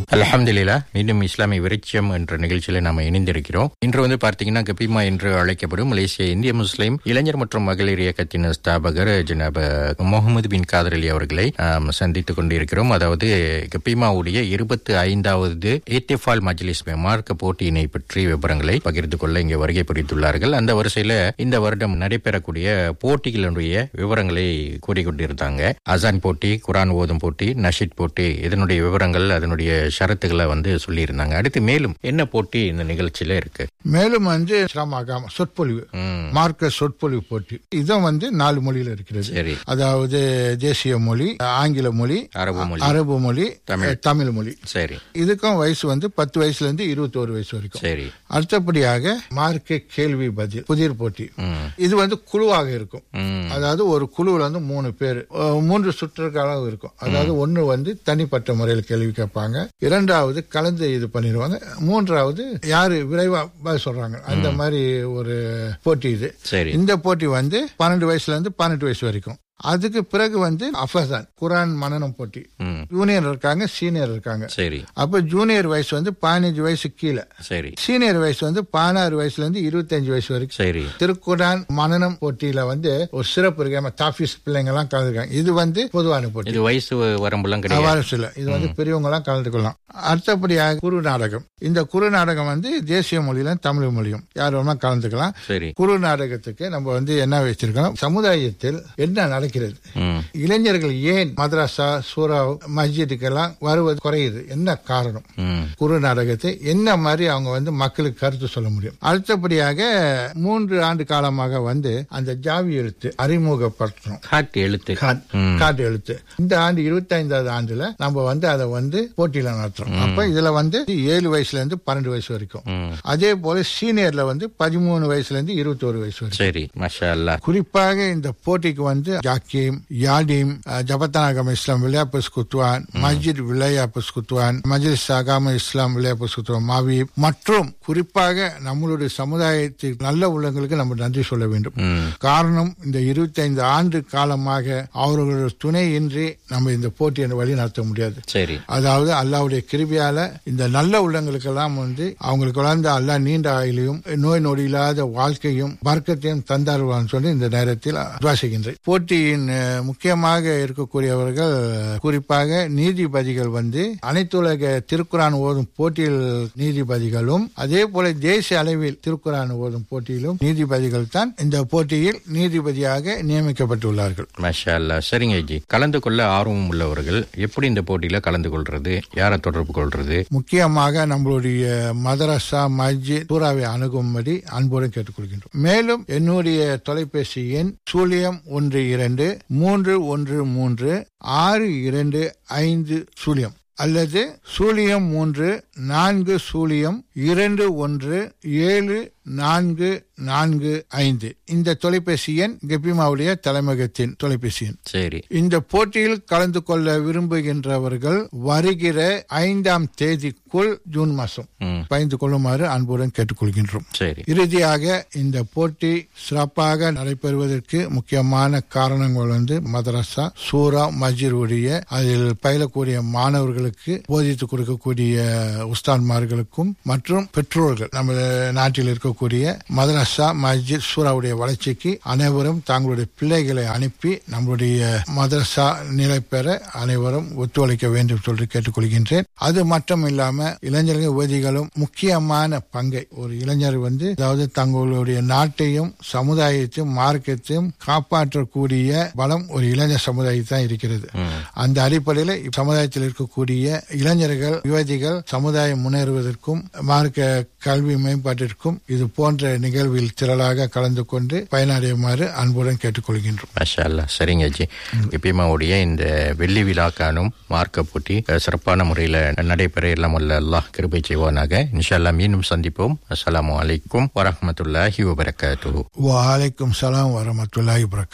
அல்ஹம்துலில்லா மீண்டும் இஸ்லாமிய விருட்சம் என்ற நிகழ்ச்சியில நாம இணைந்திருக்கிறோம் இன்று வந்து பார்த்தீங்கன்னா கபிமா என்று அழைக்கப்படும் மலேசிய இந்திய முஸ்லிம் இளைஞர் மற்றும் மகளிர் இயக்கத்தின் ஸ்தாபகர் ஜனாப முகமது பின் காதர் அலி அவர்களை ஆம், சந்தித்துக் கொண்டிருக்கிறோம் அதாவது கபிமாவுடைய இருபத்தி ஐந்தாவது ஏத்திஃபால் மஜ்லிஸ் மார்க்க போட்டியினை பற்றி விவரங்களை பகிர்ந்து கொள்ள இங்கே வருகை புரிந்துள்ளார்கள் அந்த வரிசையில இந்த வருடம் நடைபெறக்கூடிய போட்டிகளுடைய விவரங்களை கூறிக்கொண்டிருந்தாங்க அசான் போட்டி குரான் ஓதும் போட்டி நஷித் போட்டி இதனுடைய விவரங்கள் அதனுடைய ஷரத்துகளை வந்து சொல்லியிருந்தாங்க அடுத்து மேலும் என்ன போட்டி இந்த நிகழ்ச்சியில இருக்கு மேலும் வந்து இஸ்லாமாக சொற்பொழிவு ம், மார்க்க சொற்பொழிவு போட்டி இதுவும் வந்து நாலு மொழியில இருக்கிறது சரி அதாவது தேசிய மொழி ஆங்கில மொழி அரபு மொழி அரபு மொழி தமிழ். தமிழ் மொழி சரி இதுக்கும் வயசு வந்து பத்து வயசுல இருந்து இருபத்தோரு வயசு வரைக்கும் சரி அடுத்தபடியாக மார்க்க கேள்வி பதில் புதிர் போட்டி ம், இது வந்து குழுவாக இருக்கும் ம், அதாவது ஒரு குழுவுல வந்து மூணு பேர் அஹ், மூன்று சுற்றுக்காலம் இருக்கும் அதாவது ஒண்ணு வந்து தனிப்பட்ட முறையில் கேள்வி கேட்பாங்க இரண்டாவது கலந்து இது பண்ணிடுவாங்க மூன்றாவது யாரு விரைவா பதில் சொல்றாங்க அந்த மாதிரி ஒரு போட்டி இது சரி இந்த போட்டி வந்து பன்னெண்டு வயசுல இருந்து பதினெட்டு வயசு வரைக்கும் அதுக்கு பிறகு வந்து அஃபசான் குரான் மனனம் போட்டி ம், ஜூனியர் இருக்காங்க சீனியர் இருக்காங்க சரி அப்ப ஜூனியர் வயசு வந்து பதினஞ்சு வயசு கீழே சரி சீனியர் வயசு வந்து பதினாறு வயசுல இருந்து இருபத்தஞ்சு வயசு வரைக்கும் சரி திருக்குரான் மனனம் போட்டியில வந்து ஒரு சிறப்பு இருக்கு நம்ம தாஃபீஸ் பிள்ளைங்க எல்லாம் கலந்துருக்காங்க இது வந்து பொதுவான போட்டி இது வயசு வரம்பெல்லாம் கிடையாது அவார்ட்ஸ் இல்ல இது வந்து பெரியவங்க எல்லாம் கலந்து கொள்ளலாம் அடுத்தபடியாக குறு நாடகம் இந்த குறு நாடகம் வந்து தேசிய மொழியிலும் தமிழ் மொழியும் யார் வேணுமா கலந்துக்கலாம் சரி குறு நாடகத்துக்கு நம்ம வந்து என்ன வச்சிருக்கோம் சமுதாயத்தில் என்ன நடக்கிறது ம், இளைஞர்கள் ஏன் மദ്രസா சூரா மஸ்ஜிதுக்கெல்லாம் வருவது குறையுது என்ன காரணம் ம், குறு நாடகத்தை என்ன மாதிரி அவங்க வந்து மக்களுக்கு கருத்து சொல்ல முடியும் அடுத்தபடியாக மூன்று ஆண்டு காலமாக வந்து அந்த ஜாவி எழுத்து அறிமுகப்படுத்தணும் காட்டு எழுத்து காட்- ம். காட்டு எழுத்து இந்த ஆண்டு இருபத்தி ஐந்தாவது ஆண்டுல நம்ம வந்து அதை வந்து போட்டியில நடத்துறோம் அப்ப இதுல வந்து ஏழு வயசுல இருந்து பன்னெண்டு வயசு வரைக்கும் ம், அதே போல சீனியர்ல வந்து பதிமூணு வயசுல இருந்து இருபத்தோரு வயசு வரைக்கும் சரி மஷா அல்லா குறிப்பாக இந்த போட்டிக்கு வந்து ஜாக்கிம் யாடிம் அஹ், ஜபத்தானகம் இஸ்லாம் விளையாப்பு குத்துவான் மஸ்ஜித் விளையாப்பு குத்துவான் மஜ்லிஸ் அகாம இஸ்லாம் விளையாப்பு குத்துவான் மாவி மற்றும் குறிப்பாக நம்மளுடைய சமுதாயத்திற்கு நல்ல உள்ளங்களுக்கு நம்ம நன்றி சொல்ல வேண்டும் ம், காரணம் இந்த 25 ஆண்டு காலமாக அவர்களுடைய துணையின்றி நம்ம இந்த போட்டியை வழி நடத்த முடியாது சரி அதாவது அல்லாவுடைய கிருபியால இந்த நல்ல உள்ளங்களுக்கெல்லாம் வந்து அவங்களுக்கு வளர்ந்த அல்லாஹ் நீண்ட ஆயுளையும் நோய் நொடி இல்லாத வாழ்க்கையும் வர்க்கத்தையும் தந்தாருவான்னு சொல்லி இந்த நேரத்தில் துவாசிக்கின்றேன் போட்டியின் அஹ், முக்கியமாக இருக்கக்கூடியவர்கள் குறிப்பாக நீதிபதிகள் வந்து அனைத்துலக திருக்குரான் ஓதும் போட்டியில் நீதிபதிகளும் அதே போல தேசிய அளவில் திருக்குரான் ஓதும் போட்டியிலும் நீதிபதிகள் தான் இந்த போட்டியில் நீதிபதியாக நியமிக்கப்பட்டுள்ளார்கள் மஷா அல்லா சரிங்க ஜி கலந்து கொள்ள ஆர்வம் உள்ளவர்கள் எப்படி இந்த போட்டியில கலந்து கொள்றது யாரை தொடர்பு கொள்றது முக்கியமாக நம்மளுடைய மதரசா மஸ்ஜித் சூறாவை அணுகும்படி அன்புடன் கேட்டுக்கொள்கின்றோம் மேலும் என்னுடைய தொலைபேசி எண் சூழியம் ஒன்று இரண்டு மூன்று ஒன்று மூன்று ஆறு இரண்டு ஐந்து சூழியம் அல்லது சூழியம் மூன்று நான்கு சூழியம் இரண்டு ஒன்று ஏழு நான்கு நான்கு ஐந்து இந்த தொலைபேசி எண் கெபிமாவுடைய தலைமையகத்தின் தொலைபேசி எண் சரி இந்த போட்டியில் கலந்து கொள்ள விரும்புகின்றவர்கள் வருகிற ஐந்தாம் தேதிக்குள் ஜூன் மாசம் ம், பயந்து கொள்ளுமாறு அன்புடன் கேட்டுக்கொள்கின்றோம் சரி இறுதியாக இந்த போட்டி சிறப்பாக நடைபெறுவதற்கு முக்கியமான காரணங்கள் வந்து மதரசா சூரா மஜிருடைய அதில் பயிலக்கூடிய மாணவர்களுக்கு போதித்து கொடுக்கக்கூடிய உஸ்தான்மார்களுக்கும் மற்றும் பெற்றோர்கள் நம்ம நாட்டில் இருக்கக்கூடிய மதரசா மஸ்ஜித் சூராவுடைய வளர்ச்சிக்கு அனைவரும் தங்களுடைய பிள்ளைகளை அனுப்பி நம்மளுடைய மதரசா நிலை பெற அனைவரும் ஒத்துழைக்க வேண்டும் சொல்லி கேட்டுக்கொள்கின்றேன் அது மட்டும் இல்லாம இளைஞர்கள் யுவதிகளும் முக்கியமான பங்கை ஒரு இளைஞர் வந்து அதாவது தங்களுடைய நாட்டையும் சமுதாயத்தையும் மார்க்கத்தையும் காப்பாற்றக்கூடிய பலம் ஒரு இளைஞர் சமுதாயத்தில் தான் இருக்கிறது அந்த அடிப்படையில் சமுதாயத்தில் இருக்கக்கூடிய இளைஞர்கள் யுவதிகள் சமுதாயம் முன்னேறுவதற்கும் மார்க்க கல்வி மேம்பாட்டிற்கும் இது போன்ற நிகழ்வில் திரளாக கலந்து கொண்டு பயனடையுமாறு அன்புடன் கேட்டுக்கொள்கின்றோம் மஷா அல்லா சரிங்க ஜி எப்பயுமாவுடைய இந்த வெள்ளி விழா காணும் மார்க்க போட்டி அஹ், சிறப்பான முறையில் நடைபெற எல்லாம் உள்ள அல்லாஹ் கிருபை செய்வானாக இன்ஷா அல்லாஹ் மீண்டும் சந்திப்போம் அஸ்ஸலாமு அலைக்கும் வரஹ்மத்துல்லாஹி வபரகாத்துஹு வலைக்கும் சலாம் வரமத்துல்லாஹி வரகாத்து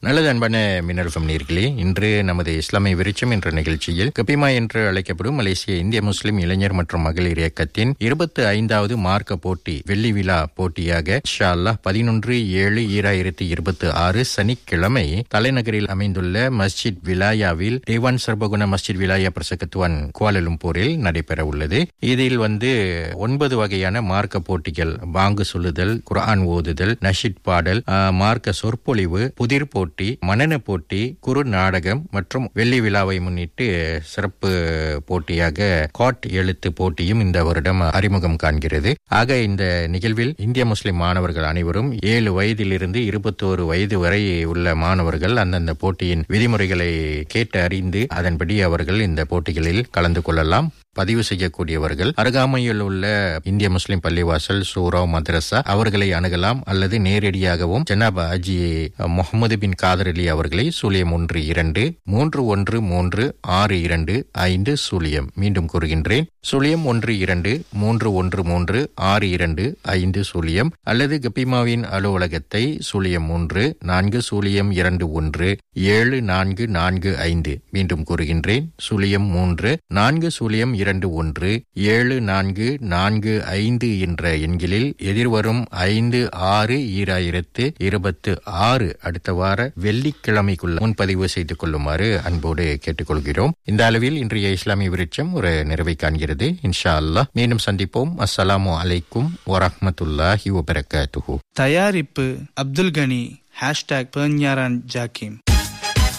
நல்லது அன்பான மின்னல்ஃபம் நேர்களே இன்று நமது இஸ்லாமிய விருச்சம் என்ற நிகழ்ச்சியில் கபிமா என்று அழைக்கப்படும் மலேசிய இந்திய முஸ்லிம் இளைஞர் மற்றும் மகளிர் இயக்கத்தின் இருபத்தி ஐந்தாவது மார்க்க போட்டி வெள்ளி விழா போட்டியாக ஷா அல்லாஹ் பதினொன்று ஏழு ஈராயிரத்தி இருபத்தி ஆறு சனிக்கிழமை தலைநகரில் அமைந்துள்ள மஸ்ஜித் விலாயாவில் தேவான் சர்பகுண மஸ்ஜித் விலாயா பிரசகத்துவன் குவாலலும்பூரில் நடைபெற உள்ளது இதில் வந்து ஒன்பது வகையான மார்க்க போட்டிகள் பாங்கு சொல்லுதல் குர்ஆன் ஓதுதல் நஷித் பாடல் ஆ, மார்க்க சொற்பொழிவு புதிர் போட்டி மனன போட்டி குறு நாடகம் மற்றும் வெள்ளி விழாவை முன்னிட்டு சிறப்பு போட்டியாக காட் எழுத்து போட்டியும் இந்த வருடம் அறிமுகம் காண்கிறது ஆக இந்த நிகழ்வில் இந்திய முஸ்லிம் மாணவர்கள் அனைவரும் ஏழு வயதிலிருந்து இருபத்தோரு வயது வரை உள்ள மாணவர்கள் அந்தந்த போட்டியின் விதிமுறைகளை கேட்டு அறிந்து அதன்படி அவர்கள் இந்த போட்டிகளில் கலந்து கொள்ளலாம் பதிவு செய்யக்கூடியவர்கள் அருகாமையில் உள்ள இந்திய முஸ்லிம் பள்ளிவாசல் சூரா மദ്രസா அவர்களை அணுகலாம் அல்லது நேரடியாகவும் ஜனாப் அஜி முகமது பின் காதர் அலி அவர்களை சூழியம் ஒன்று இரண்டு மூன்று ஒன்று மூன்று ஆறு இரண்டு ஐந்து சூழியம் மீண்டும் கூறுகின்றேன் சுழியம் ஒன்று இரண்டு மூன்று ஒன்று மூன்று ஆறு இரண்டு ஐந்து சூழியம் அல்லது கபிமாவின் அலுவலகத்தை சூழியம் மூன்று நான்கு சூழியம் இரண்டு ஒன்று ஏழு நான்கு நான்கு ஐந்து மீண்டும் கூறுகின்றேன் சுழியம் மூன்று நான்கு சுழியம் இரண்டு ஒன்று ஏழு நான்கு நான்கு ஐந்து என்ற எண்களில் எதிர்வரும் ஐந்து ஆறு ஈராயிரத்து இருபத்து ஆறு அடுத்த வார வெள்ளிக்கிழமைக்குள்ள முன்பதிவு செய்து கொள்ளுமாறு அன்போடு கேட்டுக்கொள்கிறோம் இந்த அளவில் இன்றைய இஸ்லாமிய விருட்சம் ஒரு நிறைவை காண்கிறது இன்ஷா அல்லாஹ் மீண்டும் சந்திப்போம் அஸ்ஸலாமு அலைக்கும் வரஹ்மத்துல்லாஹி வபரகாத்துஹு தயாரிப்பு அப்துல் கனி ஹேஷ்டாக் பேஞ்ஞாரான் ஜாக்கிம்